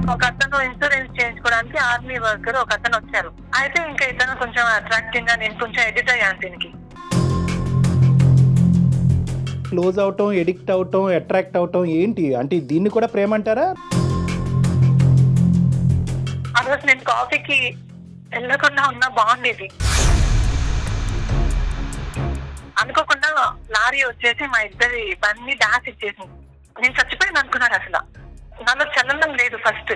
ఒక అతను ఇన్సూరెన్స్ చేయించుకోవడానికి ఆర్మీ వర్కర్ ఒక అతను వచ్చారు అయితే ఇంకా ఇతను కొంచెం అట్రాక్టింగ్ గా నేను కొంచెం ఎడిట్ అయ్యాను దీనికి క్లోజ్ అవటం ఎడిక్ట్ అవటం అట్రాక్ట్ అవటం ఏంటి అంటే దీన్ని కూడా ప్రేమ అంటారా ఆ రోజు నేను కాఫీకి వెళ్ళకుండా ఉన్నా బాగుండేది అనుకోకుండా లారీ వచ్చేసి మా ఇద్దరి బండి డాష్ ఇచ్చేసింది నేను చచ్చిపోయింది అనుకున్నాను అసలు నాలో చలనం లేదు ఫస్ట్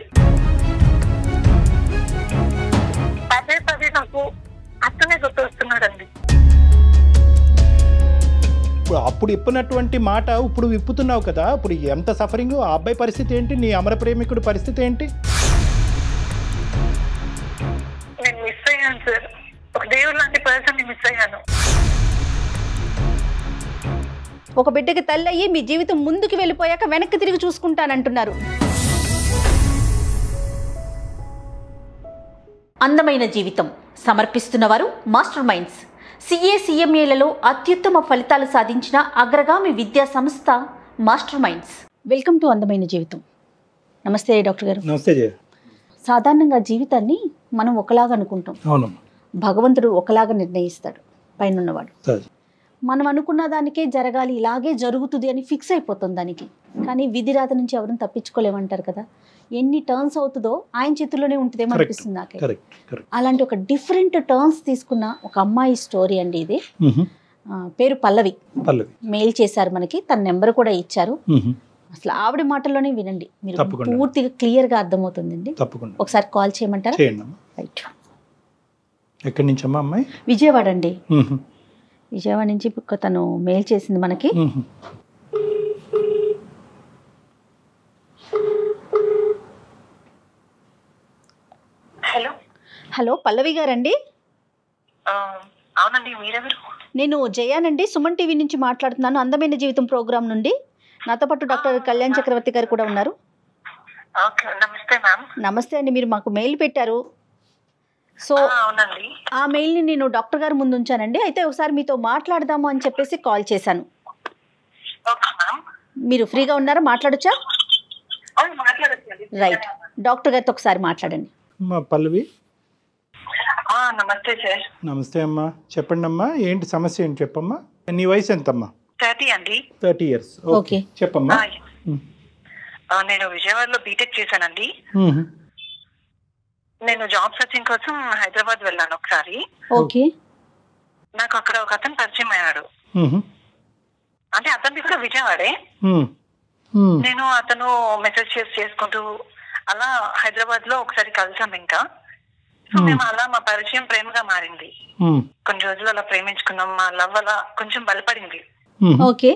పదే పదే నాకు అతనే గుర్తొస్తున్నాడండి ఇప్పుడు అప్పుడు ఇప్పినటువంటి మాట ఇప్పుడు విప్పుతున్నావు కదా ఇప్పుడు ఎంత సఫరింగ్ ఆ అబ్బాయి పరిస్థితి ఏంటి నీ అమర ప్రేమికుడి పరిస్థితి ఏంటి నేను మిస్ అయ్యాను సార్ ఒక దేవుడు లాంటి పర్సన్ ని మిస్ అయ్యాను ఒక బిడ్డకి తల్లి అయ్యి మీ జీవితం ముందుకు వెళ్ళిపోయాక వెనక్కి తిరిగి చూసుకుంటానంటున్నారు అందమైన జీవితం సమర్పిస్తున్నవారు మాస్టర్ మైండ్స్ సిఏ సిఎంఏలలో అత్యుత్తమ ఫలితాలు సాధించిన అగ్రగామి విద్యా సంస్థ మాస్టర్ మైండ్స్ వెల్కమ్ టు అందమైన జీవితం నమస్తే డాక్టర్ గారు నమస్తే జయ సాధారణంగా జీవితాన్ని మనం ఒకలాగా అనుకుంటాం అవునమ్మా భగవంతుడు ఒకలాగా నిర్ణయిస్తాడు పైన ఉన్నవాడు సరే మనం అనుకున్న దానికే జరగాలి ఇలాగే జరుగుతుంది అని ఫిక్స్ అయిపోతుంది దానికి కానీ విధి రాత నుంచి ఎవరిని తప్పించుకోలేమంటారు కదా ఎన్ని టర్న్స్ అవుతుందో ఆయన చేతుల్లోనే ఉంటుందేమో Correct. అనిపిస్తుంది నాకే కరెక్ట్ కరెక్ట్ అలాంటి ఒక డిఫరెంట్ టర్న్స్ తీసుకున్న ఒక అమ్మాయి స్టోరీ అండి ఇది ఆ, పేరు పల్లవి పల్లవి మెయిల్ చేశారు మనకి తన నెంబర్ కూడా ఇచ్చారు మ్మ్. అసలు ఆవిడ మాటల్లోనే వినండి మీరు తప్పకుండా. పూర్తిగా క్లియర్గా అర్థమవుతుందండి తప్పకుండా ఒకసారి కాల్ చేయమంటారా చేయండి అమ్మా రైట్ ఎక్కడి నుంచి అమ్మా అమ్మాయి విజయవాడ అండి మ్మ్. విజయవాడ నుంచి ఒక తను మెయిల్ చేసింది మనకి మ్మ్. హలో హలో పల్లవి గారండి ఆ, అవునండి మీరెవరు నేను జయానండి సుమన్ టీవీ నుంచి మాట్లాడుతున్నాను అందమైన జీవితం ప్రోగ్రాం నుండి నాతో పాటు డాక్టర్ కళ్యాణ్ చక్రవర్తి గారు కూడా ఉన్నారు ఓకే నమస్తే మ్యామ్ నమస్తే అండి మీరు మాకు మెయిల్ పెట్టారు సో ఆ, అవునండి ఆ మెయిల్ని నేను డాక్టర్ గారు ముందు ఉంచానండి అయితే ఒకసారి మీతో మాట్లాడదాము అని చెప్పేసి కాల్ చేశాను ఓకే మ్యామ్ మీరు ఫ్రీగా ఉన్నారా మాట్లాడొచ్చా అవును మాట్లాడచ్చండి రైట్ డాక్టర్ గారితో ఒకసారి మాట్లాడండి అమ్మా పల్లవి ఆ, నమస్తే సార్ నమస్తే అమ్మా చెప్పండి అమ్మా ఏంటి సమస్య ఏంటి చెప్పమ్మా నీ వయసు ఎంతమ్మా థర్టీ అండి థర్టీ ఇయర్స్ Okay. ఓకే చెప్పమ్మా ఆ, ఆ, నేను విజయవాడలో బీటెక్ చేశానండి మ్మ్. నేను జాబ్ సర్చింగ్ కోసం హైదరాబాద్ వెళ్ళాను ఒకసారి ఓకే నాకు అక్కడ ఒక అతను పరిచయం అయ్యాడు మ్మ్. అంటే అతనిది కూడా విజయవాడే మ్మ్. మ్మ్. నేను అతను మెసేజ్ చేసి చేసుకుంటూ అలా హైదరాబాద్ లో ఒకసారి కలిసాం ఇంకా సో Hmm. మేము అలా మా పరిచయం ప్రేమగా మారింది మ్మ్. కొన్ని రోజులు అలా ప్రేమించుకున్నాం మా లవ్ అలా కొంచెం బలపడింది మ్మ్. ఓకే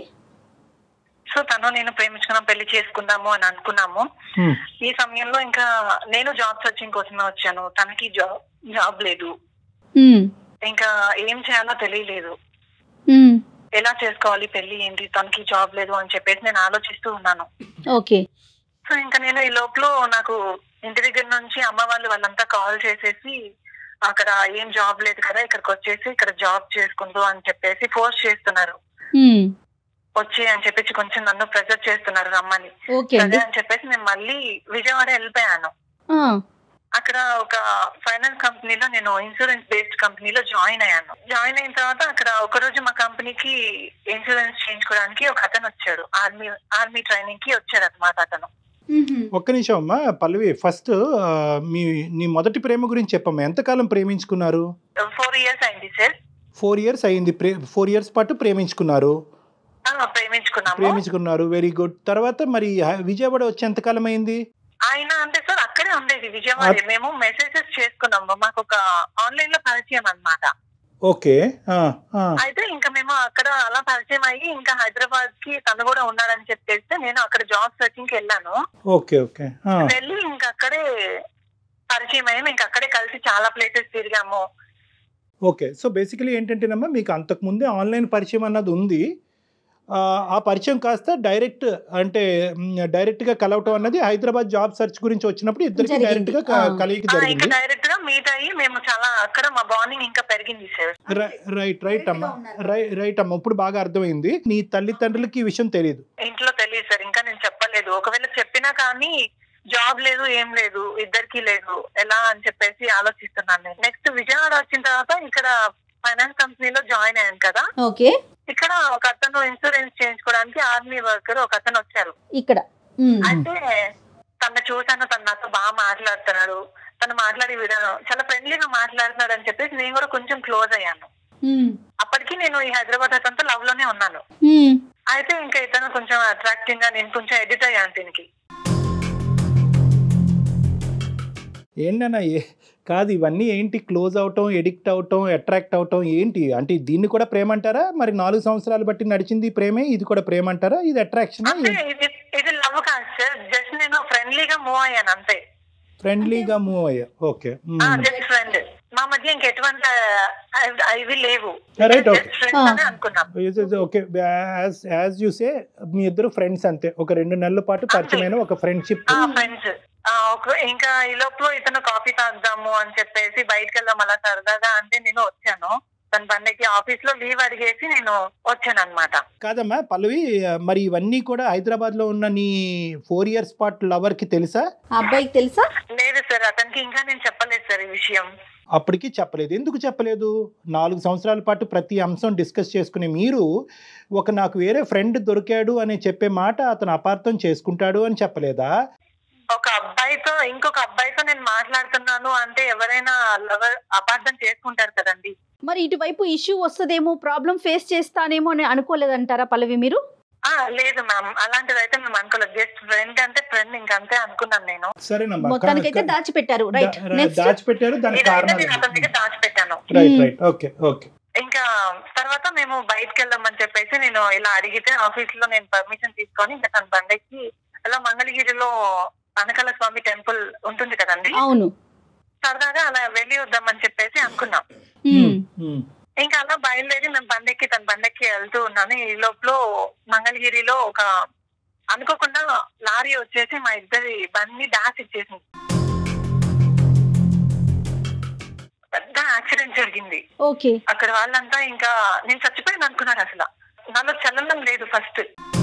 సో తను నేను ప్రేమించుకున్నాం పెళ్లి చేసుకుందాము అని అనుకున్నాము మ్మ్. ఈ సమయంలో ఇంకా నేను జాబ్ సర్చింగ్ కోసమే వచ్చాను తనకి జాబ్ జాబ్ లేదు మ్మ్. ఇంకా ఏం చేయాలో తెలియలేదు మ్మ్. ఎలా చేసుకోవాలి పెళ్లి ఏంటి తనకి జాబ్ లేదు అని చెప్పేసి నేను ఆలోచిస్తూ ఉన్నాను ఓకే సో ఇంకా నేను ఈ లోపల నాకు ఇంటి దగ్గర నుంచి అమ్మ వాళ్ళు వాళ్ళంతా కాల్ చేసేసి అక్కడ ఏం జాబ్ లేదు కదా ఇక్కడికి వచ్చేసి ఇక్కడ జాబ్ చేసుకుంటూ అని చెప్పేసి ఫోర్స్ చేస్తున్నారు మ్మ్. వచ్చి అని చెప్పేసి కొంచెం నన్ను ప్రెజర్ చేస్తున్నారు రమ్మని ఓకే అండి అదే అని చెప్పేసి నేను మళ్ళీ విజయవాడ వెళ్ళిపోయాను ఆ, అక్కడ ఒక ఫైనాన్స్ కంపెనీలో నేను ఇన్సూరెన్స్ బేస్డ్ కంపెనీలో జాయిన్ అయ్యాను జాయిన్ అయిన తర్వాత అక్కడ ఒక రోజు మా కంపెనీకి ఇన్సూరెన్స్ చేయించుకోవడానికి ఒక అతను వచ్చాడు ఆర్మీ ఆర్మీ ట్రైనింగ్ కి వచ్చాడు అనమాట అతను మ్మ్. ఒక్క నిమిషం అమ్మా పల్లవి ఫస్ట్ ఆ, మీ నీ మొదటి ప్రేమ గురించి చెప్పమ్మా ఎంతకాలం ప్రేమించుకున్నారు ఫోర్ ఇయర్స్ అయింది సార్ ఫోర్ ఇయర్స్ అయింది ప్రే ఫోర్ ఇయర్స్ పాటు ప్రేమించుకున్నారు ఆ, ప్రేమించుకున్నాము ప్రేమించుకున్నారు వెరీ గుడ్ తర్వాత మరి హ- విజయవాడ వచ్చి ఎంతకాలం అయింది ఆయన అంటే సార్ అక్కడే ఉండేది విజయవాడ మేము మెసేజెస్ చేసుకున్నాము మాకు ఒక ఆన్లైన్ లో పరిచయం అన్నమాట ఓకే ఆ, ఆ. అయితే ఇంకా మేము అక్కడ అలా పరిచయం అయ్యి ఇంకా హైదరాబాద్ కి తను కూడా ఉన్నాడని చెప్పేస్తే నేను అక్కడ జాబ్ సర్చింగ్ కి వెళ్ళాను ఓకే ఓకే ఆ, వెళ్ళి ఇంకా అక్కడే పరిచయం అయ్యాము ఇంకా అక్కడే కలిసి చాలా ప్లేసెస్ తిరిగాము ఓకే సో బేసికలీ ఏంటంటేనమ్మా మీకు అంతకుముందే ఆన్లైన్ పరిచయం అన్నది ఉంది ఆ, ఆ పరిచయం కాస్త డైరెక్ట్ అంటే మ్, డైరెక్ట్గా కలవటం అన్నది హైదరాబాద్ జాబ్ సెర్చ్ గురించి వచ్చినప్పుడు ఇద్దరికి జరిగింది. డైరెక్ట్గా క- ఆ. కలిగి ఆ, ఇంకా జరిగింది డైరెక్ట్ గా మీట్ అయ్యి మేము చాలా అక్కడ మా బాండింగ్ ఇంకా పెరిగింది సార్ రై- రైట్ రైట్ అమ్మా రై- రైట్ అమ్మా ఇప్పుడు బాగా అర్థమైంది నీ తల్లిదండ్రులకి ఈ విషయం తెలియదు ఇంట్లో తెలియదు సార్ ఇంకా నేను చెప్పలేదు ఒకవేళ చెప్పినా కానీ జాబ్ లేదు ఏం లేదు ఇద్దరికి లేదు ఎలా అని చెప్పేసి ఆలోచిస్తున్నాను నేను నెక్స్ట్ విజయవాడ వచ్చిన తర్వాత ఇక్కడ ఫైనాన్స్ కంపెనీలో జాయిన్ అయ్యాను కదా ఓకే ఇక్కడ ఒక అతను ఇన్సూరెన్స్ చేయించుకోవడానికి ఆర్మీ వర్కర్ ఒక అతను వచ్చారు ఇక్కడ ఉమ్. అయితే తను చూసాను తను నాతో బాగా మాట్లాడుతున్నాడు తను మాట్లాడే విధానం చాలా ఫ్రెండ్లీగా మాట్లాడుతున్నాడు అని చెప్పేసి నేను కూడా కొంచెం క్లోజ్ అయ్యాను ఉమ్. అప్పటికి నేను ఈ హైదరాబాద్ అతనితో లవ్ లోనే ఉన్నాను ఉమ్. అయితే ఇంకా ఇతను కొంచెం అట్రాక్టింగ్ గా నేను కొంచెం ఎడిట్ అయ్యాను దీనికి ఏంటన్నా ఏ కాదు ఇవన్నీ ఏంటి క్లోజ్ అవటం ఎడిక్ట్ అవటం అట్రాక్ట్ అవటం ఏంటి అంటే దీన్ని కూడా ప్రేమ అంటారా మరి నాలుగు సంవత్సరాలు బట్టి నడిచింది ప్రేమే ఇది కూడా ప్రేమ అంటారా ఇది అట్రాక్షన్ అంటే ఇది ఇది లవ్ కాదు సార్ జస్ట్ నేను ఫ్రెండ్లీగా మూవ్ అయ్యాను అంతే ఫ్రెండ్లీగా మూవ్ అయ్యా ఓకే జస్ట్ ఫ్రెండ్ మా మధ్య ఇంక ఎటువంటి ఆ, ఇవి లేవు Right, okay. జస్ట్ ఫ్రెండ్స్ అని అనుకున్నాం okay as as you say మీ ఇద్దరు ఫ్రెండ్స్ అంతే ఒక రెండు నెలల పాటు పరిచయమైన ఒక ఫ్రెండ్షిప్ ఆ ఫ్రెండ్స్ ఇంకా ఈ లోపల ఇతను కాఫీ తాగుదాము అని చెప్పేసి బయటకు వెళ్దాం అలా సరదాగా అంటే నేను వచ్చాను తన బండికి ఆఫీస్ లో లీవ్ అడిగేసి నేను వచ్చాను అనమాట కాదమ్మా పల్లవి మరి ఇవన్నీ కూడా హైదరాబాద్ లో ఉన్న నీ ఫోర్ ఇయర్స్ పాటు లవర్ కి తెలుసా ఆ అబ్బాయికి తెలుసా లేదు సార్ అతనికి ఇంకా నేను చెప్పలేదు సార్ ఈ విషయం అప్పటికి చెప్పలేదు ఎందుకు చెప్పలేదు నాలుగు సంవత్సరాల పాటు ప్రతి అంశం డిస్కస్ చేసుకునే మీరు ఒక నాకు వేరే ఫ్రెండ్ దొరికాడు అని చెప్పే మాట అతను అపార్థం చేసుకుంటాడు అని చెప్పలేదా ఒక అబ్బాయితో ఇంకొక అబ్బాయితో నేను మాట్లాడుతున్నాను అంటే ఎవరైనా లవర్ అపార్థం చేసుకుంటారు కదండి మరి ఇటువైపు ఇష్యూ వస్తుందేమో ప్రాబ్లం ఫేస్ చేస్తానేమో అని అనుకోలేదంటారా పల్లవి మీరు ఆ లేదు మ్యామ్ అలాంటిది అయితే మేము అనుకోలేదు జస్ట్ ఫ్రెండ్ అంటే ఫ్రెండ్ ఇంకంతే అనుకున్నాను నేను సరేనమ్మా మొత్తానికైతే కా- దాచిపెట్టారు రైట్ దా- నెక్స్ట్ దాచిపెట్టారు దానికి ఇదైతే కారణాలు నేను అతని దగ్గర దాచిపెట్టాను right Hmm. Right okay okay ఇంకా తర్వాత మేము బయటకు వెళ్దామని చెప్పేసి నేను ఇలా అడిగితే ఆఫీస్ లో నేను పర్మిషన్ తీసుకొని ఇంకా తన బండకి అలా మంగళగిరిలో అనకాల స్వామి టెంపుల్ ఉంటుంది కదండి అవును సరదాగా అలా వెళ్ళి వద్దామని చెప్పేసి అనుకున్నాం ఉమ్. Hmm. ఇంకా అలా బయలుదేరి మేము బండెక్కి తన బండెక్కి వెళ్తూ ఉన్నాను ఈ లోపల మంగళగిరిలో ఒక అనుకోకుండా లారీ వచ్చేసి మా ఇద్దరి బండి డాష్ ఇచ్చేసింది పెద్ద యాక్సిడెంట్ జరిగింది ఓకే అక్కడ వాళ్ళంతా ఇంకా నేను చచ్చిపోయింది అనుకున్నారు అసలు నాలో చలనం లేదు ఫస్ట్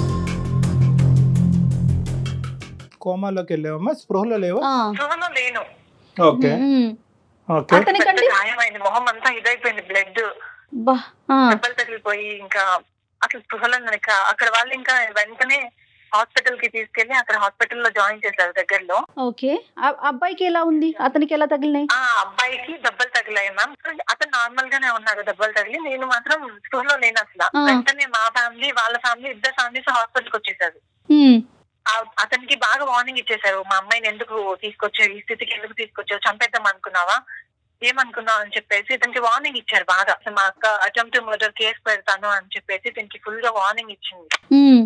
కోమాలోకి వెళ్ళావమ్మా స్పృహలో లేవా ఆ. స్పృహలో లేను ఓకే ఉమ్. ఓకే పెద్ద అతనికండి గాయమైంది మొహం అంతా ఇదైపోయింది బ్లడ్ బా ఆ. దెబ్బలు తగిలిపోయి ఇంకా అసలు స్పృహలో నేను ఇంకా- అక్కడ వాళ్ళు ఇంకా వెంటనే హాస్పిటల్ కి తీసుకెళ్లి అక్కడ హాస్పిటల్ లో జాయిన్ చేశారు దగ్గరలో ఓకే ఆ- అబ్బాయికి ఎలా ఉంది అతనికి ఎలా తగిలినాయి ఆ అబ్బాయికి దెబ్బలు తగిలాయి మ్యామ్ అతను నార్మల్ గానే ఉన్నారు దెబ్బలు తగిలి నేను మాత్రం స్పృహలో లేను అసలు ఆ. వెంటనే మా ఫ్యామిలీ వాళ్ళ ఫ్యామిలీ ఇద్దరు ఫ్యామిలీస్ హాస్పిటల్ కి వచ్చేసారు ఉమ్. ఆ- అతనికి బాగా వార్నింగ్ ఇచ్చేశారు మా అమ్మాయిని ఎందుకు తీసుకొచ్చావు ఈ స్థితికి ఎందుకు తీసుకొచ్చావు చంపేద్దాం అనుకున్నావా ఏమనుకున్నావు అని చెప్పేసి ఇతనికి వార్నింగ్ ఇచ్చారు బాగా అసలు మా అక్క అటెంప్ట్ మర్డర్ కేసు పెడతాను అని చెప్పేసి ఇతనికి ఫుల్ గా వార్నింగ్ ఇచ్చింది ఉమ్.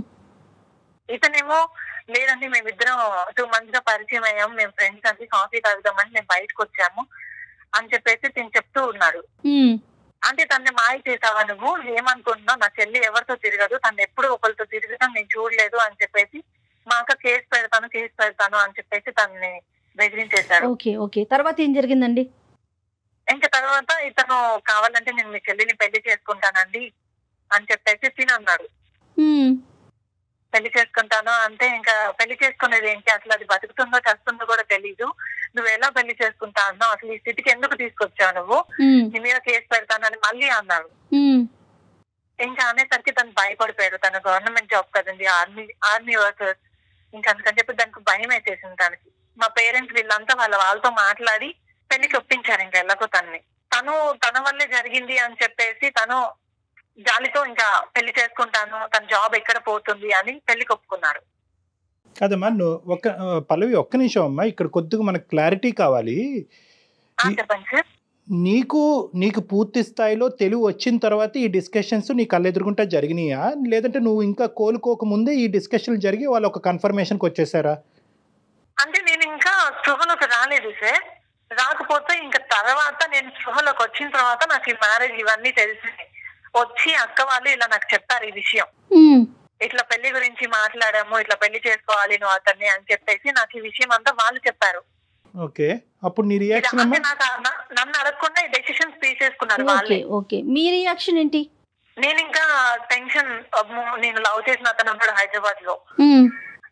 ఇతనేమో లేదండి మేమిద్దరం టూ మంత్స్ గా పరిచయం అయ్యాము మేము ఫ్రెండ్స్ అండి కాఫీ తాగుదామని మేము బయటకు వచ్చాము అని చెప్పేసి తిని చెప్తూ ఉన్నాడు ఉమ్. అంటే తన్ని మాయ చేసావా నువ్వు ఏమనుకుంటున్నావు నా చెల్లి ఎవరితో తిరగదు తను ఎప్పుడు ఒకరితో తిరగడం నేను చూడలేదు అని చెప్పేసి మా అక్క కేసు పెడతాను కేసు పెడతాను అని చెప్పేసి తనని బెదిరించేశాడు ఓకే ఓకే తర్వాత ఏం జరిగిందండి ఇంకా తర్వాత ఇతను కావాలంటే నేను మీ చెల్లిని పెళ్లి చేసుకుంటానండి అని చెప్పేసి తిని అన్నాడు ఉమ్. పెళ్లి చేసుకుంటాను అంటే ఇంకా పెళ్లి చేసుకునేది ఏంటి అసలు అది బతుకుతుందో చస్తుందో కూడా తెలీదు నువ్వు ఎలా పెళ్లి చేసుకుంటా అన్నావు అసలు ఈ స్థితికి ఎందుకు తీసుకొచ్చావు నువ్వు ఉమ్. నీ మీద కేసు పెడతానని మళ్ళీ అన్నాడు ఉమ్. ఇంకా అనేసరికి తను భయపడిపోయాడు తన గవర్నమెంట్ జాబ్ కదండి ఆర్మీ ఆర్మీ వర్కర్స్ ఇంకా అందుకని చెప్పి దానికి భయం వేసేసింది తనకి మా పేరెంట్స్ వీళ్ళంతా వాళ్ళ వాళ్ళతో మాట్లాడి పెళ్లికి ఒప్పించారు ఇంకా ఎలాగో తనని తను తన వల్లే జరిగింది అని చెప్పేసి తను జాలితో ఇంకా పెళ్లి చేసుకుంటాను తన జాబ్ ఎక్కడ పోతుంది అని పెళ్లికి ఒప్పుకున్నాడు కాదమ్మా నువ్వు ఒక్క ఆ, పల్లవి ఒక్క నిమిషం అమ్మా ఇక్కడ కొద్దిగా మనకు క్లారిటీ కావాలి ఆ, ఈ- చెప్పండి సార్ నీకు నీకు పూర్తి స్థాయిలో తెలివి వచ్చిన తర్వాత ఈ డిస్కషన్స్ నీ కళ్ళెదురుగుంటా జరిగినాయా లేదంటే నువ్వు ఇంకా కోలుకోక ముందే ఈ డిస్కషన్లు జరిగి వాళ్ళు ఒక కన్ఫర్మేషన్కి వచ్చేసారా అంటే నేను ఇంకా స్పృహలోకి రాలేదు సార్ రాకపోతే ఇంకా తర్వాత నేను స్పృహలోకి వచ్చిన తర్వాత నాకు ఈ మ్యారేజ్ ఇవన్నీ తెలిసింది వచ్చి అక్క వాళ్ళు ఇలా నాకు చెప్పారు ఈ విషయం ఉమ్. ఇట్లా పెళ్లి గురించి మాట్లాడాము ఇట్లా పెళ్లి చేసుకోవాలి నువ్వు అతన్ని అని చెప్పేసి నాకు ఈ విషయం అంతా వాళ్ళు చెప్పారు ఓకే అప్పుడు నీ ఇది రియాక్షన్ అంటే అమ్మా నాకు నా- నన్ను అడగకుండా ఈ డెసిషన్స్ తీసేసుకున్నారు ఓకే వాళ్ళే ఓకే మీ రియాక్షన్ ఏంటి నేను ఇంకా టెన్షన్ అమ్మో నేను లవ్ చేసిన అతను ఉన్నాడు హైదరాబాద్ లో ఉమ్.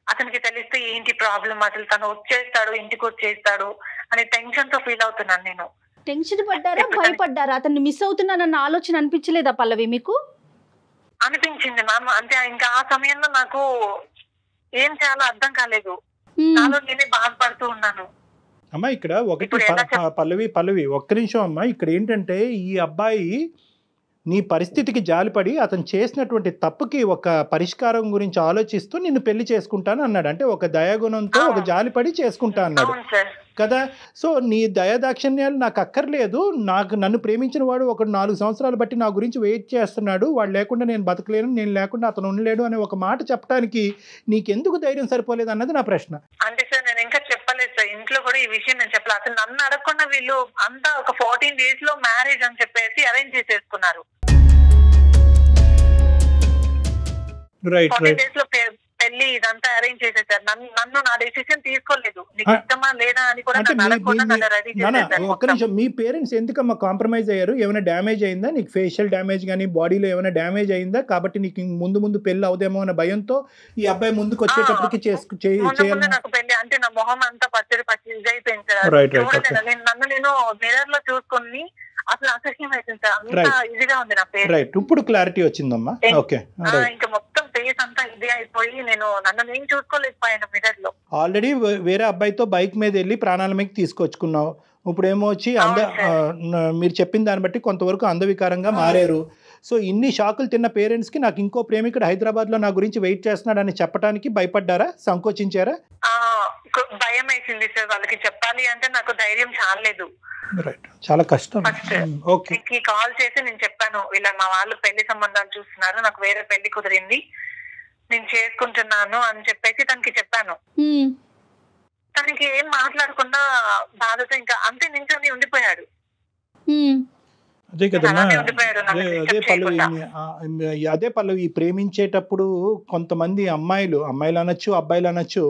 అతనికి తెలిస్తే ఏంటి ప్రాబ్లం అసలు తను వచ్చేస్తాడు ఇంటికి వచ్చేస్తాడు అనే టెన్షన్ తో ఫీల్ అవుతున్నాను నేను టెన్షన్ పడ్డారా భయపడ్డారా అతన్ని మిస్ అవుతున్నానన్న ఆలోచన అనిపించలేదా పల్లవి మీకు అనిపించింది మ్యామ్ అంటే ఇంకా ఆ సమయంలో నాకు ఏం చేయాలో అర్థం కాలేదు మ్మ్. నాలో నేనే బాధపడుతూ ఉన్నాను అమ్మా ఇక్కడ ఒకటి ఇప్పుడు ఎలా ప- ప- పల్లవి పల్లవి ఒక్క నిమిషం అమ్మా ఇక్కడ ఏంటంటే ఈ అబ్బాయి నీ పరిస్థితికి జాలిపడి అతను చేసినటువంటి తప్పుకి ఒక పరిష్కారం గురించి ఆలోచిస్తూ నిన్ను పెళ్లి చేసుకుంటాను అన్నాడు అంటే ఒక దయాగుణంతో ఒక జాలిపడి చేసుకుంటా అన్నాడు అవును సార్ కదా సో నీ దయాదాక్షిణ్యాలు నాకు అక్కర్లేదు నాకు నన్ను ప్రేమించిన వాడు ఒక నాలుగు సంవత్సరాలు బట్టి నా గురించి వెయిట్ చేస్తున్నాడు వాడు లేకుండా నేను బతకలేను నేను లేకుండా అతను ఉండలేడు అనే ఒక మాట చెప్పడానికి నీకెందుకు ధైర్యం సరిపోలేదు అన్నది నా ప్రశ్న అంటే సార్ నేను ఇంకా చెప్పలేదు సార్ ఇంట్లో కూడా ఈ విషయం నేను చెప్పలేదు అసలు నన్ను అడగకుండా వీళ్ళు అంతా ఒక ఫోర్టీన్ డేస్ లో మ్యారేజ్ అని చెప్పేసి అరేంజ్ చేసేసుకున్నారు రైట్ ఫోర్టీన్ రైట్ డేస్ లో పె- పెళ్లి ఇదంతా అరేంజ్ చేసేసారు నన్ను నన్ను నా డెసిషన్ తీసుకోలేదు నీకు ఆ, ఇష్టమా లేదా అని కూడా అంటే నన్ను మీ- అడగకుండా మీ- నన్ను రెడీ నాన్న చేసేసారు ఒక్క నిమిషం మీ పేరెంట్స్ ఎందుకమ్మా కాంప్రమైజ్ అయ్యారు ఏమైనా డ్యామేజ్ అయిందా నీకు ఫేషియల్ డ్యామేజ్ కానీ బాడీలో ఏమైనా డ్యామేజ్ అయిందా కాబట్టి నీకు ఇంక ముందు ముందు పెళ్ళి అవుదేమో అనే భయంతో ఈ అబ్బాయి ముందుకు వచ్చేటప్పటికి చేసుకు చే- ముందు ముందు చేయాలి నాకు పెళ్లి అంటే నా మొహం అంతా పచ్చడి పచ్చి ఇది అయిపోయింది సార్ Right, right, చూడలేను. okay. నేను నన్ను నేను మిర్రర్ లో చూసుకుని అసలు అసహ్యం అవుతుంది సార్ అంత Right. ఇదిగా ఉంది నా పేరు రైట్ ఇప్పుడు క్లారిటీ వచ్చిందమ్మా ఏ- ఓకే ఆ, రైట్ ఇంకా మొత్తం ఫేస్ అంతా ఇది అయిపోయి నేను నన్ను నేను చూసుకోలేకపోయాను మిర్రర్ లో ఆల్రెడీ వేరే అబ్బాయితో బైక్ మీద వెళ్ళి ప్రాణాల మీద తీసుకొచ్చుకున్నావు ఇప్పుడు ఏమో వచ్చి అంద అవును సార్. ఆ, న- మీరు చెప్పిన దాన్ని బట్టి కొంతవరకు అందవికారంగా మారారు సో ఇన్ని షాకులు తిన్న పేరెంట్స్కి నాకు ఇంకో ప్రేమికుడు హైదరాబాద్లో నా గురించి వెయిట్ చేస్తున్నాడని చెప్పడానికి భయపడ్డారా సంకోచించారా ఆ కు- భయం వేసింది సార్ వాళ్ళకి చెప్పాలి అంటే నాకు ధైర్యం చాలేదు రైట్ చాలా కష్టం First. ఓకే నీకు కాల్ చేసి నేను చెప్పాను ఇలా మా వాళ్ళు పెళ్లి సంబంధాలు చూస్తున్నారు నాకు వేరే పెళ్లి కుదిరింది నేను చేసుకుంటున్నాను అని చెప్పేసి తనకి చెప్పాను మ్మ్. తనకి ఏం మాట్లాడకుండా బాధతో ఇంకా అంతే నించొని ఉండిపోయాడు మ్మ్. అదే కదమ్మా అలానే ఉండిపోయారు నన్ను అదే disturb అదే పల్లవి చేయకుండా. ఆ, అదే పల్లవి ఈ ప్రేమించేటప్పుడు కొంతమంది అమ్మాయిలు అమ్మాయిలు అనొచ్చు అబ్బాయిలు అనొచ్చు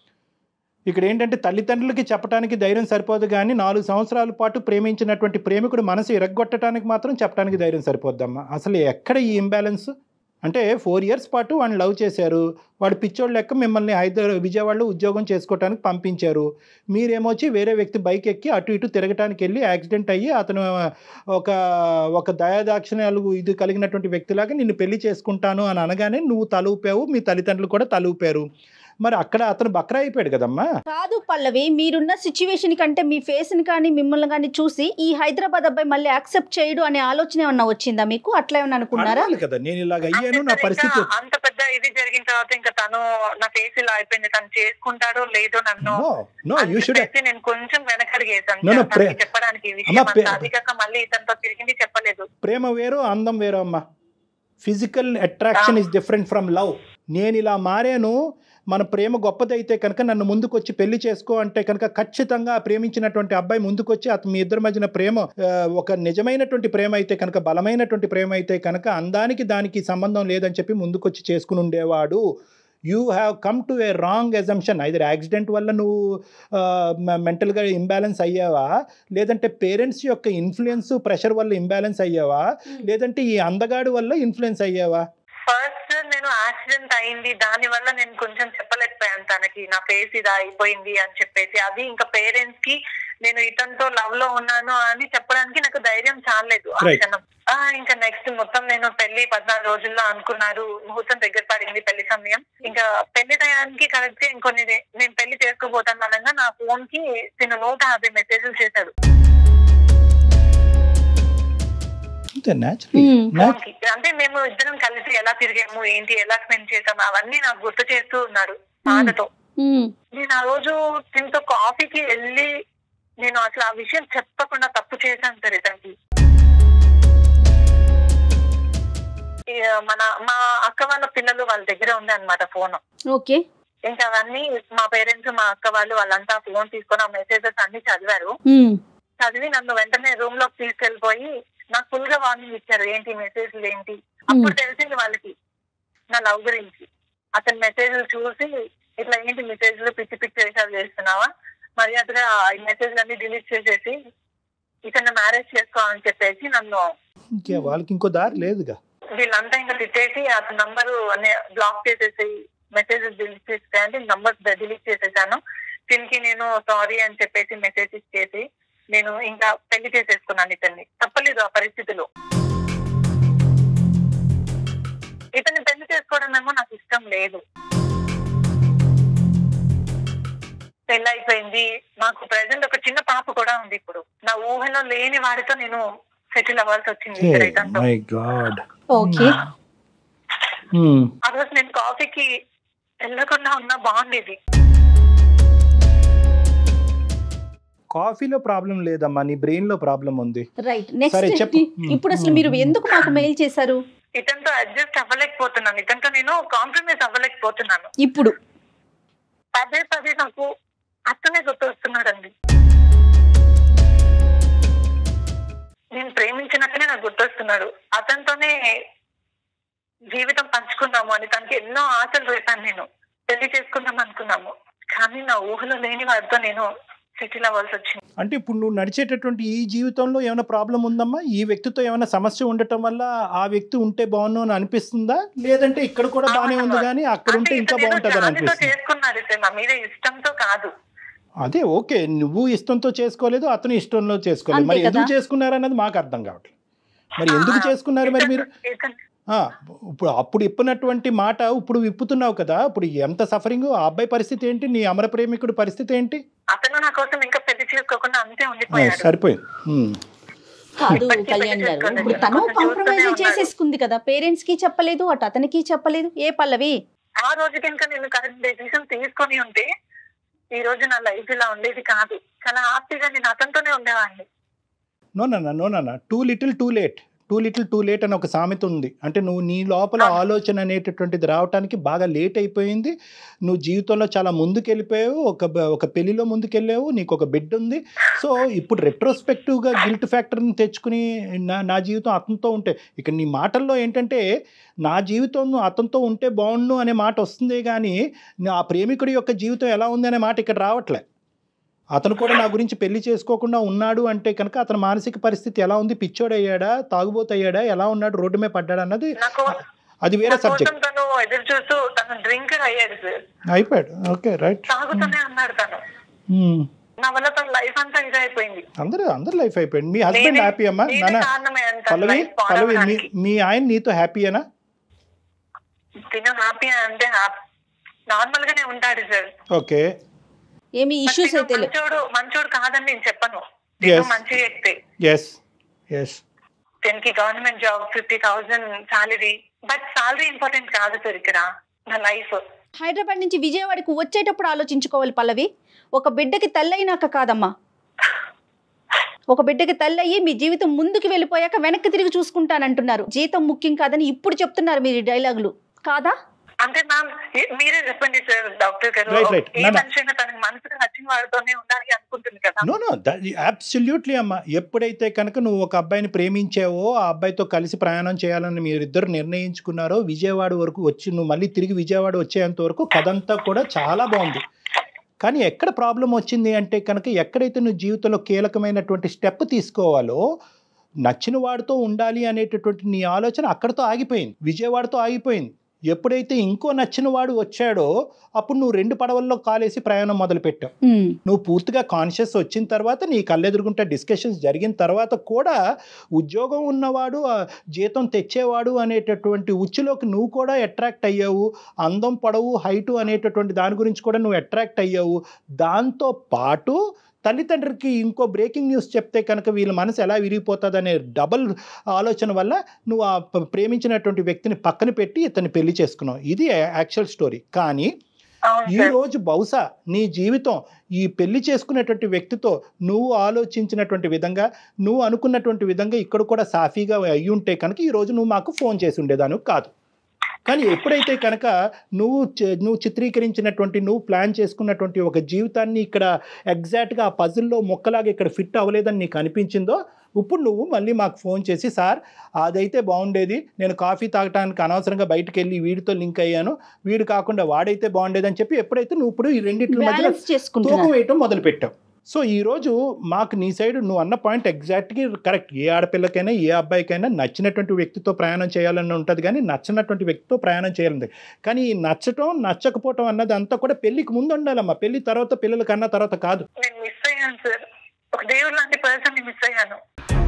ఇక్కడ ఏంటంటే తల్లిదండ్రులకి చెప్పడానికి ధైర్యం సరిపోదు కానీ నాలుగు సంవత్సరాల పాటు ప్రేమించినటువంటి ప్రేమికుడు మనసు ఇరగ్గొట్టడానికి మాత్రం చెప్పడానికి ధైర్యం సరిపోద్దమ్మా అసలు ఎక్కడ ఈ ఇంబ్యాలెన్స్ అంటే ఫోర్ ఇయర్స్ పాటు వాడిని లవ్ చేశారు వాడు పిచ్చోడు లెక్క మిమ్మల్ని హైదరాబాద్ విజయవాడలో ఉద్యోగం చేసుకోవడానికి పంపించారు మీరేమొచ్చి వేరే వ్యక్తి బైక్ ఎక్కి అటు ఇటు తిరగటానికి వెళ్ళి యాక్సిడెంట్ అయ్యి అతను ఒక ఒక దయాదాక్షిణ్యాలు ఇది కలిగినటువంటి వ్యక్తిలాగా నిన్ను పెళ్లి చేసుకుంటాను అని అనగానే నువ్వు తలూపావు మీ తల్లిదండ్రులు కూడా తలూపారు మరి అక్కడ అతను బక్రా అయిపోయాడు కదమ్మా కాదు పల్లవి మీరున్న సిచ్యువేషన్ కంటే మీ ఫేస్ ని కానీ మిమ్మల్ని కానీ చూసి ఈ హైదరాబాద్ అబ్బాయి మళ్ళీ యాక్సెప్ట్ చేయడు అనే ఆలోచన ఏమన్నా వచ్చిందా మీకు అట్లా ఏమన్నా అనుకున్నారా అడగాలి కదా నేను ఇలాగ అయ్యాను నా అంతే సార్, పరిస్థితి ఇంకా అంత పెద్ద ఇది జరిగిన తర్వాత ఇంకా తను నా ఫేస్ ఇలా అయిపోయింది తను చేసుకుంటాడో లేదో నన్ను నో నో అని యూ షుడ్ చెప్పేసి నేను కొంచెం వెనకడిగేసాను No, no, తనకి ప్రే- చెప్పడానికి ఈ అమ్మ, విషయం ప్రే- అంతా. అది కాక మళ్ళీ ఇతనితో తిరిగింది చెప్పలేదు ప్రేమ వేరు అందం వేరు అమ్మా physical attraction is different from love నేను ఇలా మారాను మన ప్రేమ గొప్పదైతే కనుక నన్ను ముందుకొచ్చి పెళ్లి చేసుకో అంటే కనుక ఖచ్చితంగా ఆ ప్రేమించినటువంటి అబ్బాయి ముందుకొచ్చి అతను మీ ఇద్దరి మధ్యన ప్రేమ ఆ, ఒక నిజమైనటువంటి ప్రేమ అయితే కనుక బలమైనటువంటి ప్రేమ అయితే కనుక అందానికి దానికి సంబంధం లేదని చెప్పి ముందుకొచ్చి చేసుకుని ఉండేవాడు you have come to a wrong assumption either accident వల్ల నువ్వు మెంటల్గా ఇంబ్యాలెన్స్ అయ్యావా లేదంటే పేరెంట్స్ యొక్క ఇన్ఫ్లుయెన్స్ ప్రెషర్ వల్ల ఇంబ్యాలెన్స్ అయ్యావా లేదంటే ఈ అందగాడు వల్ల ఇన్ఫ్లుయెన్స్ అయ్యావా ఫస్ట్ నేను యాక్సిడెంట్ అయింది దాని వల్ల నేను కొంచెం చెప్పలేకపోయాను తనకి నా ఫేస్ ఇది అయిపోయింది అని చెప్పేసి అది ఇంకా పేరెంట్స్ కి నేను ఇతనితో లవ్ లో ఉన్నాను అని చెప్పడానికి నాకు ధైర్యం చాలేదు ఆ Right. క్షణం ఆ, ఇంకా నెక్స్ట్ మొత్తం నేను పెళ్లి పద్నాలుగు రోజుల్లో అనుకున్నారు ముహూర్తం దగ్గర పడింది పెళ్లి సమయం ఇంకా పెళ్లి టయానికి కరెక్ట్ ఇంకొన్ని డే- నేను పెళ్లి చేసుకోబోతాను అనగా నా ఫోన్ కి తిను నూట యాభై మెసేజ్లు చేశాడు అంతే న్యాచురల్ మ్మ్. ఫోన్ కి అంటే మేము ఇద్దరం కలిసి ఎలా తిరిగాము ఏంటి ఎలా స్పెండ్ చేసాము అవన్నీ నాకు గుర్తు చేస్తూ ఉన్నాడు బాధతో మ్మ్. నేను ఆ రోజు దీంతో కాఫీకి వెళ్ళి నేను అసలు ఆ విషయం చెప్పకుండా తప్పు చేశాను సార్ ఇతనికి ఈ, మన మా అక్క వాళ్ళ పిల్లలు వాళ్ళ దగ్గర ఉంది అనమాట ఫోన్ ఓకే ఇంకా అవన్నీ మా పేరెంట్స్ మా అక్క వాళ్ళు వాళ్ళంతా ఫోన్ తీసుకొని ఆ మెసేజెస్ అన్ని చదివారు మ్మ్. చదివి నన్ను వెంటనే రూమ్ లోకి తీసుకెళ్లిపోయి నాకు ఫుల్ గా వార్నింగ్ ఇచ్చారు ఏంటి మెసేజ్లు ఏంటి అప్పుడు తెలిసింది వాళ్ళకి నా లవ్ గురించి అతని మెసేజ్లు చూసి ఇట్లా ఏంటి మెసేజ్లు పిచ్చి పిచ్చి వేషాలు చేస్తున్నావా మర్యాదగా ఈ మెసేజ్లు అన్ని డిలీట్ చేసేసి ఇతను మ్యారేజ్ చేసుకో అని చెప్పేసి నన్ను ఇంకే వాళ్ళకి ఇంకో దారి లేదుగా వీళ్ళంతా ఇంకా తిట్టేసి అతని నంబరు బ్లాక్ చేసేసి మెసేజెస్ డిలీట్ చేస్తే అంటే నంబర్స్ డిలీట్ చేసేసాను దీనికి నేను సారీ అని చెప్పేసి మెసేజ్ ఇచ్చేసి నేను ఇంకా పెళ్లి చేసేసుకున్నాను ఇతన్ని తప్పలేదు ఆ పరిస్థితిలో ఇతన్ని పెళ్లి చేసుకోవడం ఏమో నాకు ఇష్టం లేదు పెళ్లి అయిపోయింది నాకు ప్రజెంట్ ఒక చిన్న పాప కూడా ఉంది ఇప్పుడు నా ఊహలో లేని వాడితో నేను సెటిల్ అవ్వాల్సి వచ్చింది ఇక్కడ ఇతనితో. మై గాడ్ ఓకే ఆ రోజు నేను కాఫీకి వెళ్ళకుండా ఉన్నా బాగుండేది కాఫీలో ప్రాబ్లం లేదమ్మా నీ బ్రెయిన్ లో ప్రాబ్లం ఉంది రైట్ సరే, నెక్స్ట్ చెప్పు. ఇప్పుడు అసలు మీరు ఎందుకు మాకు మెయిల్ చేశారు ఇతనితో అడ్జస్ట్ అవ్వలేకపోతున్నాను ఇతనితో నేను కాంప్రమైజ్ అవ్వలేకపోతున్నాను ఇప్పుడు పదే పదే నాకు అతనే గుర్తొస్తున్నాడండి నేను ప్రేమించినట్టునే నాకు గుర్తొస్తున్నాడు అతనితోనే జీవితం పంచుకుందాము అని తనకి ఎన్నో ఆశలు రేపాను నేను పెళ్లి చేసుకుందాం అనుకున్నాము కానీ నా ఊహలో లేని వాడితో నేను సెటిల్ అవ్వాల్సి వచ్చింది అంటే ఇప్పుడు నువ్వు నడిచేటటువంటి ఈ జీవితంలో ఏమైనా ప్రాబ్లం ఉందమ్మా ఈ వ్యక్తితో ఏమైనా సమస్య ఉండటం వల్ల ఆ వ్యక్తి ఉంటే బాగుండు అని అనిపిస్తుందా లేదంటే ఇక్కడ కూడా బాగానే ఉంది కానీ అక్కడ ఉంటే అంటే ఇంకా ఇతను ఏదో బాగుంటుంది అని జాలితో అనిపిస్తుంది చేసుకున్నాడు ఇతను నా మీద ఇష్టంతో కాదు అదే ఓకే నువ్వు ఇష్టంతో చేసుకోలేదు అతను ఇష్టంలో చేసుకోలేదు అంతే మరి కదా. ఎందుకు చేసుకున్నారు అన్నది మాకు అర్థం కావట్లేదు మరి ఎందుకు చేసుకున్నారు మరి మీరు ఇతను- ఆ, ఇప్పుడు అప్పుడు ఇప్పినటువంటి మాట ఇప్పుడు విప్పుతున్నావు కదా ఇప్పుడు ఎంత సఫరింగ్ ఆ అబ్బాయి పరిస్థితి ఏంటి నీ అమర ప్రేమికుడి పరిస్థితి ఏంటి అతను నా కోసం ఇంకా పెళ్లి చేసుకోకుండా అంతే ఆ, ఉండిపోయాడు సరిపోయింది ఉమ్. కాదు ఇప్పటికీ కళ్యాణ్ గారు పెళ్లి ఇప్పుడు తను చేసుకోలేదు. కాంప్రమైజ్ చూస్తూనే చేసేసుకుంది కదా పేరెంట్స్ కి చెప్పలేదు అటు అతనికి చెప్పలేదు ఏ పల్లవి ఆ రోజు కనుక నేను కరెక్ట్ డెసిషన్ తీసుకొని ఉంటే ఈ రోజు నా లైఫ్ ఇలా ఉండేది కాదు చాలా హ్యాపీగా నేను అతనితోనే ఉండేవాడిని నో నాన్న నో నాన్న too little too late too little too late అని ఒక సామెత ఉంది అంటే నువ్వు నీ లోపల ఆ. ఆలోచన అనేటటువంటిది రావటానికి బాగా లేట్ అయిపోయింది నువ్వు జీవితంలో చాలా ముందుకెళ్ళిపోయావు ఒక బ- ఒక పెళ్లిలో ముందుకెళ్ళావు నీకు ఒక బిడ్డ ఉంది సో ఇప్పుడు రెట్రోస్పెక్టివ్గా గిల్ట్ ఫ్యాక్టర్ని తెచ్చుకుని నా నా జీవితం అతనితో ఉంటే ఇక నీ మాటల్లో ఏంటంటే నా జీవితం అతనితో ఉంటే బాగుండు అనే మాట వస్తుంది కానీ నా ప్రేమికుడి యొక్క జీవితం ఎలా ఉంది అనే మాట ఇక్కడ రావట్లే అతను కూడా నా గురించి పెళ్లి చేసుకోకుండా ఉన్నాడు అంటే కనుక అతని మానసిక పరిస్థితి ఎలా ఉంది పిచ్చోడయ్యాడా తాగుబోతయ్యాడా ఎలా ఉన్నాడు రోడ్డు మీద పడ్డాడు అన్నది నాకు అది నా వేరే కోసం సబ్జెక్ట్ తను ఎదురు చూస్తూ తను డ్రింకర్ అయ్యాడు సార్ అయిపోయాడు ఓకే రైట్ తాగుతూనే అన్నాడు తను నా వల్ల తన లైఫ్ అంతా ఇదైపోయింది అందరూ అందరు లైఫ్ అయిపోయింది మీ హస్బెండ్ నేనే- హ్యాపీ అమ్మా నేనే నాన్న కారణమే అని తన పల్లవి లైఫ్ పల్లవి మీ పాడవడానికి. మీ ఆయన నీతో హ్యాపీయేనా తిను హ్యాపీ అంటే నార్మల్ గానే ఉంటాడు సార్ ఓకే ఏమి ఇష్యూస్ తిను అయితే లేవు మంచోడు మంచోడు కాదని నేను చెప్పను తిను Yes. మంచి వ్యక్తి ఎస్ ఎస్ దీనికి government job fifty thousand salary but salary important కాదు సార్ ఇక్కడ నా లైఫ్ హైదరాబాద్ నుంచి విజయవాడకు వచ్చేటప్పుడు ఆలోచించుకోవాలి పల్లవి ఒక బిడ్డకి తల్లయినాక కాదమ్మా ఒక బిడ్డకి తల్లయ్యి మీ జీవితం ముందుకు వెళ్ళిపోయాక వెనక్కి తిరిగి చూసుకుంటానంటున్నారు జీతం ముఖ్యం కాదని ఇప్పుడు చెప్తున్నారు మీరు ఈ డైలాగులు కాదా అంటే మ్యామ్ మీరే చెప్పండి sir doctor garu Right, right. ఏ No, no. మనిషి అయినా తనకి మనసుకు నచ్చిన వాడితోనే ఉండాలి అనుకుంటుంది కదా నో నో అబ్సల్యూట్లీ అమ్మా ఎప్పుడైతే కనుక నువ్వు ఒక అబ్బాయిని ప్రేమించావో ఆ అబ్బాయితో కలిసి ప్రయాణం చేయాలని మీరిద్దరు నిర్ణయించుకున్నారో విజయవాడ వరకు వచ్చి నువ్వు మళ్ళీ తిరిగి విజయవాడ వచ్చేంత వరకు కథంతా కూడా చాలా బాగుంది కానీ ఎక్కడ ప్రాబ్లం వచ్చింది అంటే కనుక ఎక్కడైతే నువ్వు జీవితంలో కీలకమైనటువంటి స్టెప్ తీసుకోవాలో నచ్చిన వాడితో ఉండాలి అనేటటువంటి నీ ఆలోచన అక్కడితో ఆగిపోయింది విజయవాడతో ఆగిపోయింది ఎప్పుడైతే ఇంకో నచ్చిన వాడు వచ్చాడో అప్పుడు నువ్వు రెండు పడవల్లో కాలేసి ప్రయాణం మొదలుపెట్టావు ఉమ్, నువ్వు పూర్తిగా కాన్షియస్ వచ్చిన తర్వాత నీ కళ్ళెదురుగుంటే డిస్కషన్స్ జరిగిన తర్వాత కూడా ఉద్యోగం ఉన్నవాడు ఆ జీతం తెచ్చేవాడు అనేటటువంటి ఉచ్చులోకి నువ్వు కూడా అట్రాక్ట్ అయ్యావు అందం పొడవు హైటు అనేటటువంటి దాని గురించి కూడా నువ్వు అట్రాక్ట్ అయ్యావు దాంతో పాటు తల్లిదండ్రికి ఇంకో బ్రేకింగ్ న్యూస్ చెప్తే కనుక వీళ్ళ మనసు ఎలా విరిగిపోతుంది అనే డబల్ ఆలోచన వల్ల నువ్వు ఆ ప- ప్రేమించినటువంటి వ్యక్తిని పక్కన పెట్టి ఇతన్ని పెళ్లి చేసుకున్నావు ఇది యాక్చువల్ స్టోరీ కానీ అవును ఈ సార్ రోజు బహుశా నీ జీవితం ఈ పెళ్లి చేసుకునేటువంటి వ్యక్తితో నువ్వు ఆలోచించినటువంటి విధంగా నువ్వు అనుకున్నటువంటి విధంగా ఇక్కడ కూడా సాఫీగా అయ్యి ఉంటే కనుక ఈ రోజు నువ్వు మాకు ఫోన్ చేసి ఉండేదాను కాదు కానీ ఎప్పుడైతే కనుక నువ్వు చ- నువ్వు చిత్రీకరించినటువంటి నువ్వు ప్లాన్ చేసుకున్నటువంటి ఒక జీవితాన్ని ఇక్కడ ఎగ్జాక్ట్గా ఆ పజిల్లో మొక్కలాగా ఇక్కడ ఫిట్ అవ్వలేదని నీకు అనిపించిందో ఇప్పుడు నువ్వు మళ్ళీ మాకు ఫోన్ చేసి సార్ అదైతే బాగుండేది నేను కాఫీ తాగటానికి అనవసరంగా బయటకు వెళ్ళి వీడితో లింక్ అయ్యాను వీడు కాకుండా వాడైతే బాగుండేది అని చెప్పి ఎప్పుడైతే నువ్వు ఇప్పుడు ఈ రెండింటి మధ్యలో బ్యాలెన్స్ తూకం చేసుకుంటున్నారు వేయటం మొదలు పెట్టావు సో ఈరోజు మాకు నీ సైడ్ నువ్వు అన్న పాయింట్ ఎగ్జాక్ట్గా కరెక్ట్ ఏ ఆడపిల్లకైనా ఏ అబ్బాయికైనా నచ్చినటువంటి వ్యక్తితో ప్రయాణం చేయాలని ఉంటుంది కానీ నచ్చినటువంటి వ్యక్తితో ప్రయాణం చేయాలని కానీ ఈ నచ్చటం నచ్చకపోవటం అన్నది అంతా కూడా పెళ్ళికి ముందు ఉండాలమ్మా పెళ్లి తర్వాత పిల్లల కన్నా తర్వాత కాదు నేను మిస్ అయ్యాను సార్ ఒక దేవుడు లాంటి పర్సన్ ని మిస్ అయ్యాను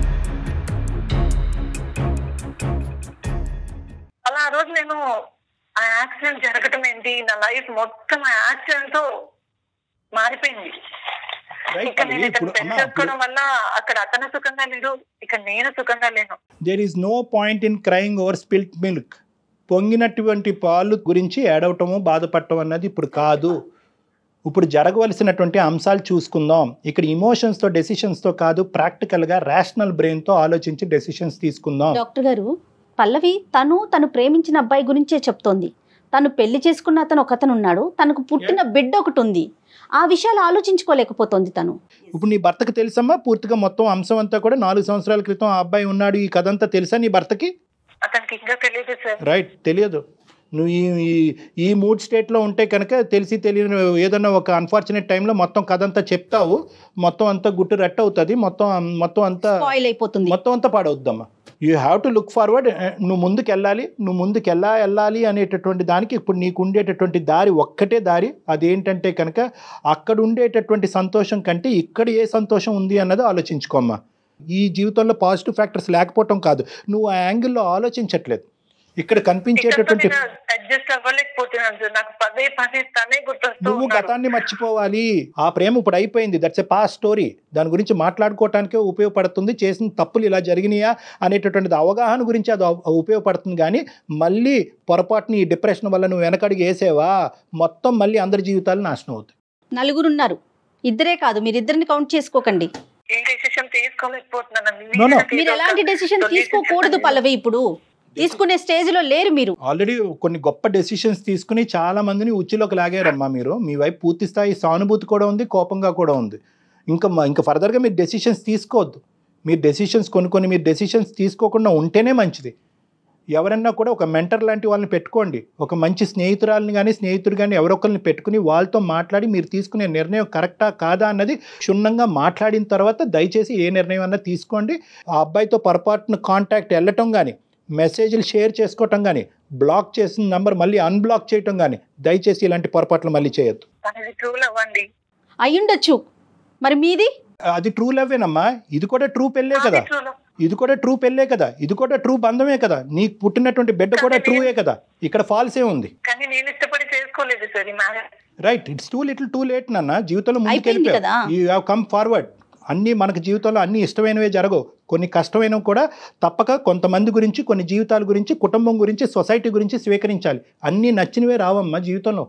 అలా ఆ రోజు నేను ఆ యాక్సిడెంట్ జరగటం ఏంటి నా లైఫ్ మొత్తం ఆ యాక్సిడెంట్ తో మారిపోయింది రైట్ ఇక్కడ నేను ఇతను ఇప్పుడు పెళ్లి అమ్మా చేసుకోవడం వల్ల అక్కడ అతను సుఖంగా లేడు ఇక్కడ నేను సుఖంగా లేను there is no point in crying over spilt milk పొంగినటువంటి పాలు గురించి ఏడవటము బాధపడటం అన్నది ఇప్పుడు కాదు ఇప్పుడు జరగవలసినటువంటి అంశాలు చూసుకుందాం ఇక్కడ ఇమోషన్స్తో డెసిషన్స్తో కాదు ప్రాక్టికల్గా రేషనల్ బ్రెయిన్తో ఆలోచించి డెసిషన్స్ తీసుకుందాం డాక్టర్ గారు పల్లవి తను తను ప్రేమించిన అబ్బాయి గురించే చెప్తోంది తను పెళ్లి చేసుకున్న అతను ఒకతను ఉన్నాడు తనకు పుట్టిన బిడ్డ ఒకటి ఉంది ఆ విషయాలు ఆలోచించుకోలేకపోతోంది తను ఇప్పుడు నీ భర్తకు తెలుసమ్మా పూర్తిగా మొత్తం అంశం అంతా కూడా నాలుగు సంవత్సరాల క్రితం ఆ అబ్బాయి ఉన్నాడు ఈ కథ అంతా తెలుసా నీ భర్తకి అతనికి ఇంకా తెలియదు సార్ రైట్ తెలియదు నువ్వు ఈ ఈ- ఈ మూడ్ స్టేట్లో ఉంటే కనుక తెలిసి తెలియని ఏదన్నా ఒక అన్ఫార్చునేట్ టైంలో మొత్తం కథ అంతా చెప్తావు మొత్తం అంతా గుట్టు రెట్ అవుతుంది మొత్తం మొత్తం అంతా స్పాయిల్ అయిపోతుంది మొత్తం అంతా పాడవుద్దమ్మా you have to look forward నువ్వు ముందుకు వెళ్ళాలి నువ్వు ముందుకు ఎలా వెళ్ళాలి అనేటటువంటి దానికి ఇప్పుడు నీకు ఉండేటటువంటి దారి ఒక్కటే దారి అదేంటంటే కనుక అక్కడ ఉండేటటువంటి సంతోషం కంటే ఇక్కడ ఏ సంతోషం ఉంది అన్నది ఆలోచించుకోమ్మా ఈ జీవితంలో పాజిటివ్ ఫ్యాక్టర్స్ లేకపోవటం కాదు నువ్వు ఆ యాంగిల్లో ఆలోచించట్లేదు ఇక్కడ కనిపించేటటువంటి అడ్జస్ట్ అవ్వలేకపోతున్నాను సార్ నాకు పదే పదే తనే గుర్తొస్తూ నువ్వు ఉన్నాడు. గతాన్ని మర్చిపోవాలి ఆ ప్రేమ ఇప్పుడు అయిపోయింది దట్స్ ఎ పాస్ స్టోరీ దాని గురించి మాట్లాడుకోవటానికే ఉపయోగపడుతుంది చేసిన తప్పులు ఇలా జరిగినాయా అనేటటువంటిది అవగాహన గురించి అది ఉ- ఉపయోగపడుతుంది కానీ మళ్ళీ పొరపాటుని ఈ డిప్రెషన్ వల్ల నువ్వు వెనకడికి వేసేవా మొత్తం మళ్ళీ అందరి జీవితాలు నాశనం అవుతాయి నలుగురున్నారు ఇద్దరే కాదు మీరిద్దరిని కౌంట్ చేసుకోకండి ఏ డెసిషన్ తీసుకోలేకపోతున్నాను No, no. మీరు ఎలాంటి డెసిషన్ తీసుకోకూడదు పల్లవి ఇప్పుడు తీసుకునే స్టేజ్ లో లేరు మీరు ఆల్రెడీ కొన్ని గొప్ప డెసిషన్స్ తీసుకుని చాలా మందిని ఉచ్చులోకి లాగారమ్మా మీరు మీ వైపు పూర్తి స్థాయి సానుభూతి కూడా ఉంది కోపంగా కూడా ఉంది ఇంకా మ- ఇంకా ఫర్దర్గా మీరు డెసిషన్స్ తీసుకోవద్దు మీరు డెసిషన్స్ కొన్ని కొన్ని మీరు డెసిషన్స్ తీసుకోకుండా ఉంటేనే మంచిది ఎవరన్నా కూడా ఒక మెంటర్ లాంటి వాళ్ళని పెట్టుకోండి ఒక మంచి స్నేహితురాలని కానీ స్నేహితుడు కానీ ఎవరొకరిని పెట్టుకుని వాళ్ళతో మాట్లాడి మీరు తీసుకునే నిర్ణయం కరెక్టా కాదా అన్నది క్షుణ్ణంగా మాట్లాడిన తర్వాత దయచేసి ఏ నిర్ణయం అన్నా తీసుకోండి ఆ అబ్బాయితో పొరపాటున కాంటాక్ట్ వెళ్ళటం కానీ మెసేజ్లు షేర్ చేసుకోవటం కానీ బ్లాక్ చేసిన నంబర్ మళ్ళీ అన్బ్లాక్ చేయటం కానీ దయచేసి ఇలాంటి పొరపాట్లు మళ్ళీ చేయొద్దు అనేది ట్రూల్ అవ్వండి అయ్యుండొచ్చు మరి మీది అది ట్రూ లవ్వేనమ్మా ఇది కూడా ట్రూ పెళ్ళే కదా అది true love. ఇది కూడా ట్రూ పెళ్ళే కదా ఇది కూడా ట్రూ బంధమే కదా నీకు పుట్టినటువంటి బిడ్డ కూడా ట్రూయే కదా ఇక్కడ ఫాల్సే ఉంది కానీ నేను ఇష్టపడి చేసుకోలేదు సార్ ఈ marriage right it's too little too late నాన్న జీవితంలో అయిపోయింది ముందుకు కదా. యూ హ్యావ్ కమ్ ఫార్వర్డ్ అన్నీ మనకు జీవితంలో అన్ని ఇష్టమైనవే జరగవు కొన్ని కష్టమైనవి కూడా తప్పక కొంతమంది గురించి కొన్ని జీవితాల గురించి కుటుంబం గురించి సొసైటీ గురించి స్వీకరించాలి అన్నీ నచ్చినవే రావమ్మా జీవితంలో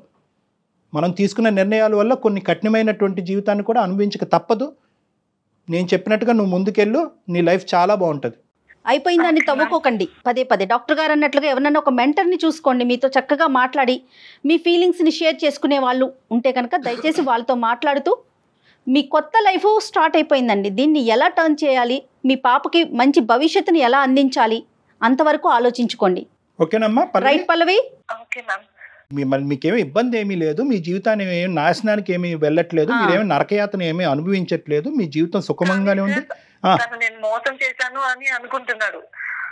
మనం తీసుకున్న నిర్ణయాల వల్ల కొన్ని కఠినమైనటువంటి జీవితాన్ని కూడా అనుభవించక తప్పదు నేను చెప్పినట్టుగా నువ్వు ముందుకెళ్ళు నీ లైఫ్ చాలా బాగుంటుంది అయిపోయిందని తవ్వుకోకండి పదే పదే డాక్టర్ గారు అన్నట్లుగా ఎవరన్నా ఒక మెంటర్ని చూసుకోండి మీతో చక్కగా మాట్లాడి మీ ఫీలింగ్స్ని షేర్ చేసుకునే వాళ్ళు ఉంటే కనుక దయచేసి వాళ్ళతో మాట్లాడుతూ మీ కొత్త లైఫ్ స్టార్ట్ అయిపోయిందండి దీన్ని ఎలా టర్న్ చేయాలి మీ పాపకి మంచి భవిష్యత్తుని ఎలా అందించాలి అంతవరకు ఆలోచించుకోండి ఓకేనమ్మా పర్లేదు రైట్ పల్లవి ఓకే మ్యామ్ మీ మరి మీకేమీ ఇబ్బంది ఏమీ లేదు మీ జీవితాన్ని ఏమీ నాశనానికి ఏమీ వెళ్ళట్లేదు ఆ. మీరేమీ నరకయాతన ఏమీ అనుభవించట్లేదు మీ జీవితం సుఖమంగానే ఉంది ఆ. తను నేను మోసం చేశాను అని అనుకుంటున్నాడు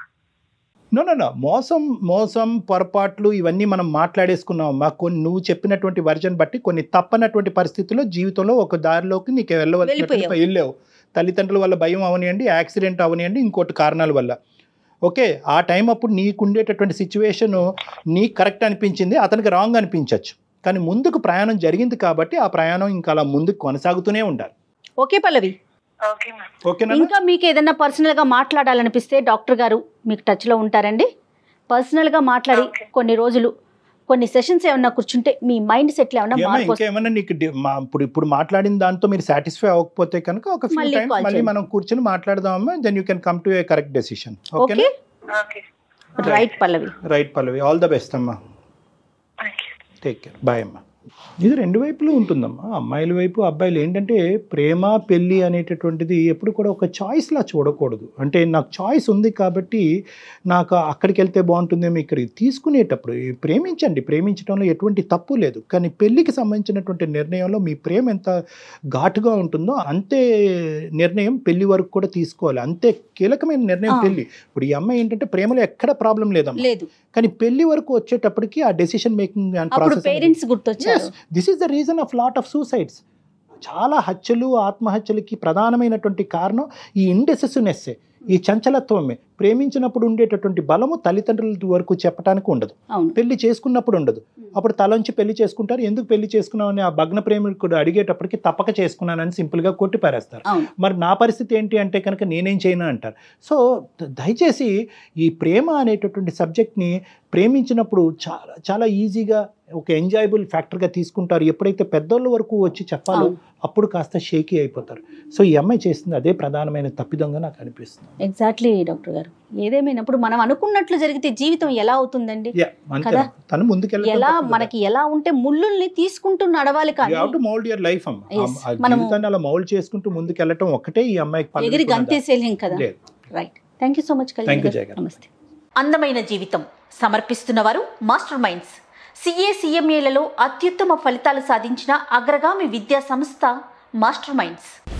నో నో నో మోసం మోసం పొరపాట్లు ఇవన్నీ మనం మాట్లాడేసుకున్నామమ్మా కొన్ని నువ్వు చెప్పినటువంటి వర్జన్ బట్టి కొన్ని తప్పనటువంటి పరిస్థితుల్లో జీవితంలో ఒక దారిలోకి నీకు వెళ్ళవలసినటువంటి వెళ్ళిపోయావు. వెళ్ళావు తల్లిదండ్రుల వల్ల భయం అవనియండి యాక్సిడెంట్ అవనియండి ఇంకోటి కారణాల వల్ల ఓకే ఆ టైం అప్పుడు నీకు ఉండేటటువంటి సిచ్యువేషన్ నీకు కరెక్ట్ అనిపించింది అతనికి రాంగ్ అనిపించవచ్చు కానీ ముందుకు ప్రయాణం జరిగింది కాబట్టి ఆ ప్రయాణం ఇంకా అలా ముందుకు కొనసాగుతూనే ఉండాలి ఓకే పల్లవి ఓకే మ్యామ్ ఓకేనా ఇంకా మీకు ఏదైనా పర్సనల్గా మాట్లాడాలనిపిస్తే డాక్టర్ గారు మీకు టచ్లో ఉంటారండి పర్సనల్గా మాట్లాడి Okay. కొన్ని రోజులు కొన్ని సెషన్స్ ఏమన్నా కూర్చుంటే మీ మైండ్ సెట్లు ఏమన్నా ఏమన్నా మార్పు వస్తుంది. ఇంకేమన్నా నీకు డి- మా ఇప్పుడు ఇప్పుడు మాట్లాడిన దాంతో మీరు సాటిస్ఫై అవ్వకపోతే కనుక ఒక ఫ్యూ మళ్ళీ టైమ్స్ call మళ్ళీ చేయండి. మనం కూర్చొని మాట్లాడదామమ్మా then you can come to a correct decision okay ఓకేనా okay right Pallavi right Pallavi all the best అమ్మా thank you take care bye అమ్మా ఇది రెండు వైపులు ఉంటుందమ్మా అమ్మాయిల వైపు అబ్బాయిలు ఏంటంటే ప్రేమ పెళ్ళి అనేటటువంటిది ఎప్పుడు కూడా ఒక చాయిస్లా చూడకూడదు అంటే నాకు చాయిస్ ఉంది కాబట్టి నాకు అక్కడికి వెళ్తే బాగుంటుందేమో ఇక్కడికి తీసుకునేటప్పుడు ఈ ప్రేమించండి ప్రేమించడంలో ఎటువంటి తప్పు లేదు కానీ పెళ్ళికి సంబంధించినటువంటి నిర్ణయంలో మీ ప్రేమ ఎంత ఘాటుగా ఉంటుందో అంతే నిర్ణయం పెళ్లి వరకు కూడా తీసుకోవాలి అంతే కీలకమైన నిర్ణయం ఆ. పెళ్లి ఇప్పుడు ఈ అమ్మాయి ఏంటంటే ప్రేమలో ఎక్కడ ప్రాబ్లం లేదమ్మా లేదు కానీ పెళ్లి వరకు వచ్చేటప్పటికి ఆ డెసిషన్ మేకింగ్ అండ్ అప్పుడు ప్రాసెస్ పేరెంట్స్ గుర్తొచ్చారు this is the reason of lot of suicides చాలా హత్యలు ఆత్మహత్యలకి ప్రధానమైనటువంటి కారణం ఈ ఇండెసిసివ్నెస్సే ఈ చంచలత్వమే ప్రేమించినప్పుడు ఉండేటటువంటి బలము తల్లిదండ్రుల వరకు చెప్పడానికి ఉండదు అవును పెళ్లి చేసుకున్నప్పుడు ఉండదు అప్పుడు తలంచి పెళ్లి చేసుకుంటారు ఎందుకు పెళ్లి చేసుకున్నావు అని ఆ భగ్న ప్రేమికుడు అడిగేటప్పటికి తప్పక చేసుకున్నానని సింపుల్గా కొట్టి పారేస్తారు అవును మరి నా పరిస్థితి ఏంటి అంటే కనుక నేనేం చేయను అంటారు సో ద- దయచేసి ఈ ప్రేమ అనేటటువంటి సబ్జెక్ట్ని ప్రేమించినప్పుడు చాలా చాలా ఈజీగా ఒక ఎంజాయబుల్ ఫ్యాక్టర్గా తీసుకుంటారు ఎప్పుడైతే పెద్దోళ్ళ వరకు వచ్చి చెప్పాలో అవును. అప్పుడు కాస్త షేకీ అయిపోతారు సో ఈ అమ్మాయి చేస్తుంది అదే ప్రధానమైన తప్పిదంగా నాకు అనిపిస్తుంది ఎగ్జాక్ట్లీ డాక్టర్ గారు ఏదేమైనప్పుడు మనం అనుకున్నట్లు జరిగితే జీవితం ఎలా అవుతుందండి Yeah, అంతే కదా? తను ముందుకెళ్ళి ఎలా మనకి ఎలా ఉంటే ముళ్ళుల్ని తీసుకుంటూ నడవాలి కానీ టు మౌల్డ్ యువర్ లైఫ్ అమ్మ Yes, ఆ మనము- జీవితాన్ని అలా మౌల్డ్ చేసుకుంటూ ముందుకెళ్ళటం ఒకటే ఈ అమ్మాయికి పల్లవి ఎగిరి కూడా గంతేసేలేం కదా లేదు. Right thank you so much Thank you, Jaya garu. నమస్తే అందమైన జీవితం సమర్పిస్తున్నవారు మాస్టర్ మైండ్స్ సిఏ సిఎంఏలలో అత్యుత్తమ ఫలితాలు సాధించిన అగ్రగామి విద్యా సంస్థ మాస్టర్ మైండ్స్